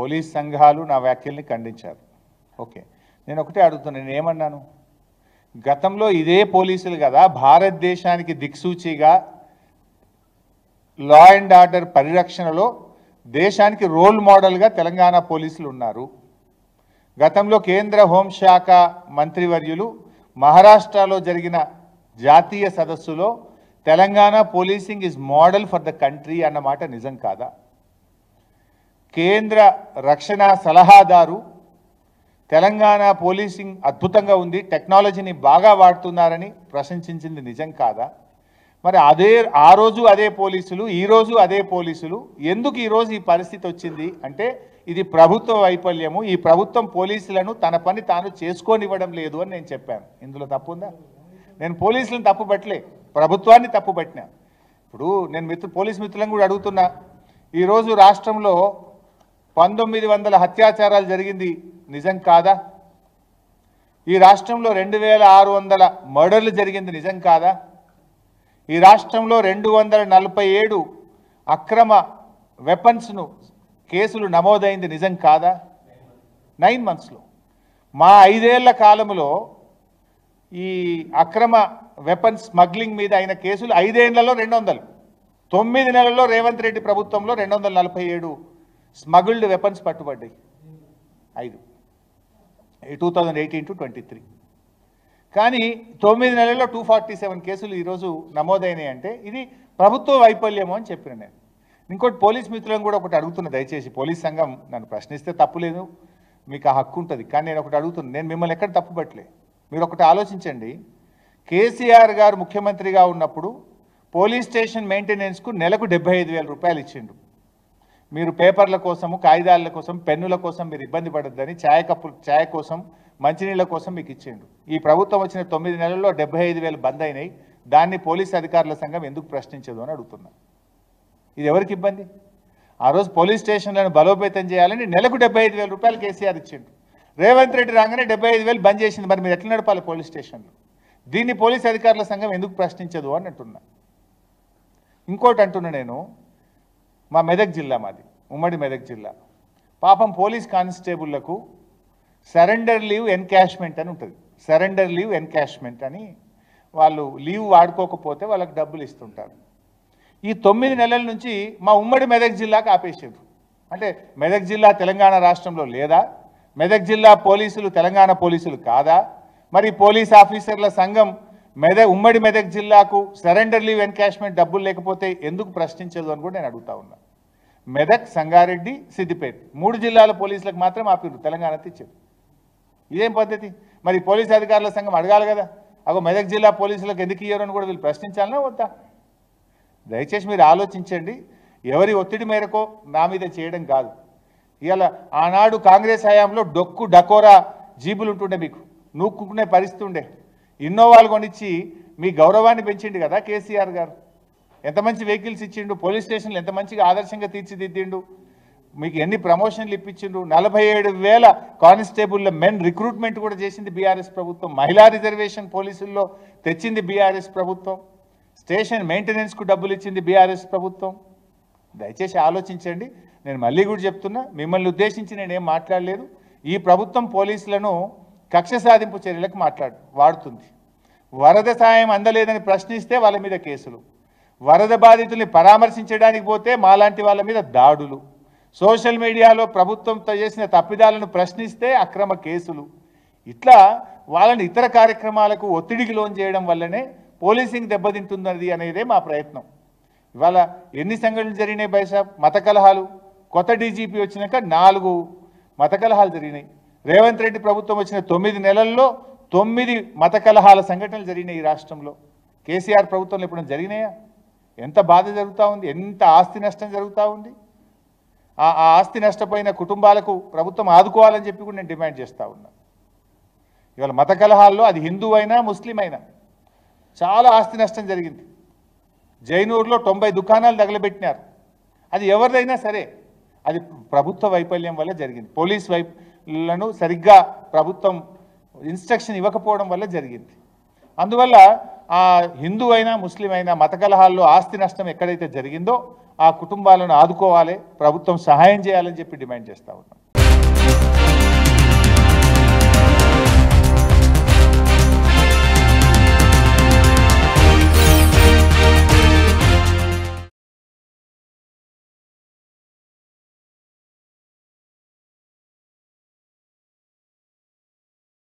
police సంఘాలు నా వ్యాఖ్యల్ని ఖండించారు ఓకే నేను ఒకటే అడుగుతున్నాను నేను ఏమన్నాను గతంలో ఇదే పోలీసులు కదా భారతదేశానికి దిక్సూచిగా లా అండ్ ఆర్డర్ పరిరక్షణలో దేశానికి రోల్ మోడల్గా తెలంగాణ పోలీసులు ఉన్నారు గతంలో కేంద్ర హోంశాఖ మంత్రివర్యులు మహారాష్ట్రలో జరిగిన జాతీయ సదస్సులో Telangana policing is model for the country అన్నమాట నిజం కాదా కేంద్ర రక్షణ సలహాదారు తెలంగాణ పోలీసింగ్ అద్భుతంగా ఉంది టెక్నాలజీని బాగా వాడుతున్నారని ప్రశంసించింది నిజం కాదా మరి అదే ఆ రోజు అదే పోలీసులు ఈ రోజు అదే పోలీసులు ఎందుకు ఈరోజు ఈ పరిస్థితి వచ్చింది అంటే ఇది ప్రభుత్వ వైఫల్యము ఈ ప్రభుత్వం పోలీసులను తన పని తాను చేసుకోనివ్వడం లేదు అని నేను చెప్పాను ఇందులో తప్పు ఉందా నేను పోలీసులను తప్పు పట్టలే ప్రభుత్వాన్ని తప్పు పట్టినా ఇప్పుడు నేను మిత్రు పోలీస్ మిత్రులను కూడా అడుగుతున్నా ఈరోజు రాష్ట్రంలో పంతొమ్మిది వందల హత్యాచారాలు జరిగింది నిజం కాదా ఈ రాష్ట్రంలో రెండు వేల ఆరు వందల మర్డర్లు జరిగింది నిజం కాదా ఈ రాష్ట్రంలో రెండు వందల నలభై ఏడు అక్రమ వెపన్స్ను కేసులు నమోదైంది నిజం కాదా నైన్ మంత్స్లో మా ఐదేళ్ల కాలంలో ఈ అక్రమ వెపన్స్ స్మగ్లింగ్ మీద అయిన కేసులు ఐదేళ్లలో రెండు వందలు తొమ్మిది నెలల్లో రేవంత్ రెడ్డి ప్రభుత్వంలో రెండు వందల నలభై ఏడు స్మగుల్డ్ వెపన్స్ పట్టుబడ్డాయి ఐదు two thousand eighteen to twenty three కానీ తొమ్మిది నెలల్లో టూ ఫార్టీ సెవెన్ కేసులు ఈరోజు నమోదైనాయి అంటే ఇది ప్రభుత్వ వైఫల్యము అని చెప్పిన నేను ఇంకోటి పోలీస్ మిత్రులను కూడా ఒకటి అడుగుతున్నా దయచేసి పోలీస్ సంఘం నన్ను ప్రశ్నిస్తే తప్పు లేదు మీకు ఆ హక్కు ఉంటుంది కానీ నేను ఒకటి అడుగుతున్నాను నేను మిమ్మల్ని ఎక్కడ తప్పు పట్టలే మీరు ఒకటి ఆలోచించండి కేసీఆర్ గారు ముఖ్యమంత్రిగా ఉన్నప్పుడు పోలీస్ స్టేషన్ మెయింటెనెన్స్కు నెలకు డెబ్బై ఐదు వేల రూపాయలు ఇచ్చిండు మీరు పేపర్ల కోసము కాగితాల కోసం పెన్నుల కోసం మీరు ఇబ్బంది పడొద్దని ఛాయ కప్పు ఛాయ కోసం మంచినీళ్ళ కోసం మీకు ఇచ్చిండు ఈ ప్రభుత్వం వచ్చిన తొమ్మిది నెలల్లో డెబ్బై ఐదు వేలు బంద్ అయినాయి దాన్ని పోలీస్ అధికారుల సంఘం ఎందుకు ప్రశ్నించదు అని అడుగుతున్నా ఇది ఎవరికి ఇబ్బంది ఆ రోజు పోలీస్ స్టేషన్లను బలోపేతం చేయాలని నెలకు డెబ్బై ఐదు వేల రూపాయలు కేసీఆర్ ఇచ్చిండు రేవంత్ రెడ్డి రాగానే డెబ్బై ఐదు వేలు బంద్ చేసింది మరి మీరు ఎట్లా నడపాలి పోలీస్ స్టేషన్లు దీన్ని పోలీస్ అధికారుల సంఘం ఎందుకు ప్రశ్నించదు అని అంటున్నా ఇంకోటి అంటున్నా నేను మా మెదక్ జిల్లా మాది ఉమ్మడి మెదక్ జిల్లా పాపం పోలీస్ కానిస్టేబుళ్లకు సరెండర్ లీవ్ ఎన్కాష్మెంట్ అని ఉంటుంది సరెండర్ లీవ్ ఎన్కాష్మెంట్ అని వాళ్ళు లీవ్ వాడుకోకపోతే వాళ్ళకి డబ్బులు ఇస్తుంటారు ఈ తొమ్మిది నెలల నుంచి మా ఉమ్మడి మెదక్ జిల్లాకు ఆపేసారు అంటే మెదక్ జిల్లా తెలంగాణ రాష్ట్రంలో లేదా మెదక్ జిల్లా పోలీసులు తెలంగాణ పోలీసులు కాదా మరి పోలీస్ ఆఫీసర్ల సంఘం మెదక్ ఉమ్మడి మెదక్ జిల్లాకు సరెండర్ లీవ్ ఎన్కాష్మెంట్ డబ్బులు లేకపోతే ఎందుకు ప్రశ్నించదు అని కూడా నేను అడుగుతా ఉన్నా మెదక్ సంగారెడ్డి సిద్దిపేట మూడు జిల్లాల పోలీసులకు మాత్రం ఆపిరు తెలంగాణ తెచ్చారు ఇదేం పద్ధతి మరి పోలీస్ అధికారుల సంఘం అడగాలి కదా అగో మెదక్ జిల్లా పోలీసులకు ఎందుకు ఇయ్యరు అని కూడా వీళ్ళు ప్రశ్నించాలనా వద్దా దయచేసి మీరు ఆలోచించండి ఎవరి ఒత్తిడి మేరకు నా మీద చేయడం కాదు ఇవాళ ఆనాడు కాంగ్రెస్ హయాంలో డొక్కు డకోరా జీబులు ఉంటుండే మీకు నూక్కునే పరిస్థితి ఉండే ఇన్నోవాలు కొనిచ్చి మీ గౌరవాన్ని పెంచిండు కదా కేసీఆర్ గారు ఎంత మంచి వెహికల్స్ ఇచ్చిండు పోలీస్ స్టేషన్లు ఎంత మంచిగా ఆదర్శంగా తీర్చిదిద్దిండు మీకు ఎన్ని ప్రమోషన్లు ఇప్పించిండు నలభై ఏడు వేల కానిస్టేబుల్ల మెన్ రిక్రూట్మెంట్ కూడా చేసింది బీఆర్ఎస్ ప్రభుత్వం మహిళా రిజర్వేషన్ పోలీసుల్లో తెచ్చింది బీఆర్ఎస్ ప్రభుత్వం స్టేషన్ మెయింటెనెన్స్కు డబ్బులు ఇచ్చింది బీఆర్ఎస్ ప్రభుత్వం దయచేసి ఆలోచించండి నేను మళ్ళీ కూడా చెప్తున్నా మిమ్మల్ని ఉద్దేశించి నేనేం మాట్లాడలేదు ఈ ప్రభుత్వం పోలీసులను కక్ష సాధింపు చర్యలకు మాట్లాడు వాడుతుంది వరద సాయం అందలేదని ప్రశ్నిస్తే వాళ్ళ మీద కేసులు వరద బాధితుల్ని పరామర్శించడానికి పోతే మాలాంటి వాళ్ళ మీద దాడులు సోషల్ మీడియాలో ప్రభుత్వంతో చేసిన తప్పిదాలను ప్రశ్నిస్తే అక్రమ కేసులు ఇట్లా వాళ్ళని ఇతర కార్యక్రమాలకు ఒత్తిడికి లోన్ చేయడం వల్లనే పోలీసింగ్ దెబ్బతింటున్నది అనేదే మా ప్రయత్నం ఇవాళ ఎన్ని సంఘటనలు జరిగినాయి బైసాబ్ మత కలహాలు కొత్త డీజీపీ వచ్చినాక నాలుగు మత కలహాలు జరిగినాయి రేవంత్ రెడ్డి ప్రభుత్వం వచ్చిన తొమ్మిది నెలల్లో తొమ్మిది మత కలహాల సంఘటనలు జరిగినాయి ఈ రాష్ట్రంలో కేసీఆర్ ప్రభుత్వంలో ఎప్పుడైనా జరిగినాయా ఎంత బాధ జరుగుతూ ఉంది ఎంత ఆస్తి నష్టం జరుగుతూ ఉంది ఆ ఆ ఆస్తి నష్టపోయిన కుటుంబాలకు ప్రభుత్వం ఆదుకోవాలని చెప్పి కూడా నేను డిమాండ్ చేస్తూ ఉన్నా ఇవాళ మత కలహాల్లో అది హిందూ అయినా ముస్లిం అయినా చాలా ఆస్తి నష్టం జరిగింది జైనూరులో తొంభై దుకాణాలు తగలబెట్టినారు అది ఎవరిదైనా సరే అది ప్రభుత్వ వైఫల్యం వల్ల జరిగింది పోలీస్ వైపులను సరిగ్గా ప్రభుత్వం ఇన్స్ట్రక్షన్ ఇవ్వకపోవడం వల్ల జరిగింది అందువల్ల ఆ హిందూ అయినా ముస్లిం అయినా మత కలహాల్లో ఆస్తి నష్టం ఎక్కడైతే జరిగిందో ఆ కుటుంబాలను ఆదుకోవాలి ప్రభుత్వం సహాయం చేయాలని చెప్పి డిమాండ్ చేస్తూ ఉన్నాం